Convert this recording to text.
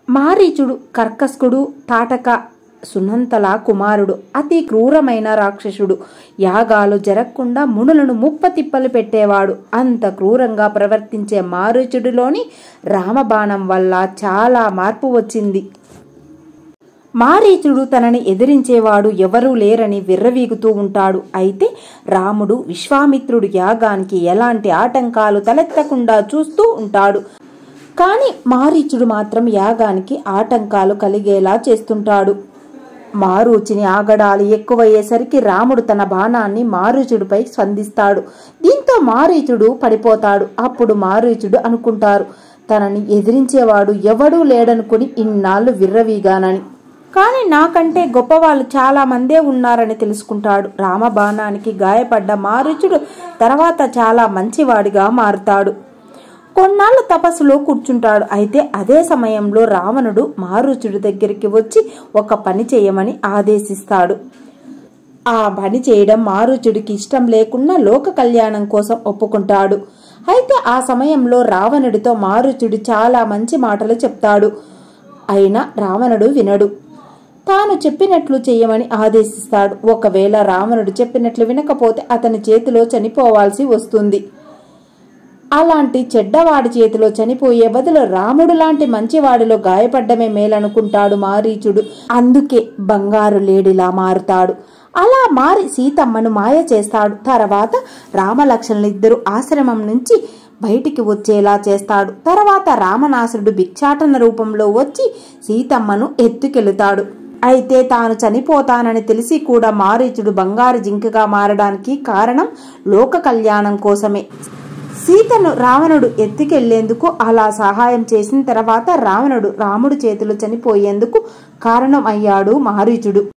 మారీచుడు కర్కస్కుడు తాటక సునంతల కుమారుడు అతి క్రూరమైన రాక్షసుడు యాగాలు జరగకుండా మునులను ముప్పతిప్పలు పెట్టేవాడు అంత క్రూరంగా ప్రవర్తించే మారీచుడిలోని రామబాణం వల్ల చాలా మార్పు వచ్చింది మారీచుడు తనని ఎదిరించేవాడు ఎవరూ లేరని విర్రవీగుతూ ఉంటాడు అయితే రాముడు విశ్వామిత్రుడు యాగానికి ఎలాంటి ఆటంకాలు తలెత్తకుండా చూస్తూ ఉంటాడు కాని మారీచుడు మాత్రం యాగానికి ఆటంకాలు కలిగేలా చేస్తుంటాడు మారూచిని ఆగడాలు ఎక్కువయ్యేసరికి రాముడు తన బాణాన్ని మారీచుడిపై స్పందిస్తాడు దీంతో మారీచుడు పడిపోతాడు అప్పుడు మారీచుడు అనుకుంటారు తనని ఎదిరించేవాడు ఎవడూ లేడనుకుని ఇన్నాళ్ళు విర్రవీగానని కానీ నాకంటే గొప్పవాళ్ళు చాలా మందే ఉన్నారని తెలుసుకుంటాడు రామబాణానికి గాయపడ్డ మారీచుడు తర్వాత చాలా మంచివాడిగా మారుతాడు కొన్నాళ్ళు తపస్సులో కూర్చుంటాడు అయితే అదే సమయంలో రావణుడు మారుచుడి దగ్గరికి వచ్చి ఒక పని చేయమని ఆదేశిస్తాడు ఆ పని చేయడం మారుచుడికి ఇష్టం లేకున్నా లోక కళ్యాణం కోసం ఒప్పుకుంటాడు అయితే ఆ సమయంలో రావణుడితో మారుచుడు చాలా మంచి మాటలు చెప్తాడు అయినా రావణుడు వినడు తాను చెప్పినట్లు చేయమని ఆదేశిస్తాడు ఒకవేళ రావణుడు చెప్పినట్లు వినకపోతే అతని చేతిలో చనిపోవాల్సి వస్తుంది అలాంటి చెడ్డవాడి చేతిలో చనిపోయే బదులు రాముడు లాంటి మంచివాడిలో గాయపడ్డమే మేలనుకుంటాడు మారీచుడు అందుకే బంగారు లేడిలా మారుతాడు అలా మారి సీతమ్మను మాయ చేస్తాడు తర్వాత రామలక్ష్మణులిద్దరూ ఆశ్రమం నుంచి బయటికి వచ్చేలా చేస్తాడు తర్వాత రామనాసురుడు భిక్షాటన రూపంలో వచ్చి సీతమ్మను ఎత్తుకెళుతాడు అయితే తాను చనిపోతానని తెలిసి కూడా మారీచుడు బంగారు జింకగా మారడానికి కారణం లోక కళ్యాణం కోసమే సీతను రావణుడు ఎత్తుకెళ్లేందుకు అలా సహాయం చేసిన తర్వాత రావణుడు రాముడు చేతిలో చనిపోయేందుకు కారణం అయ్యాడు మారీచుడు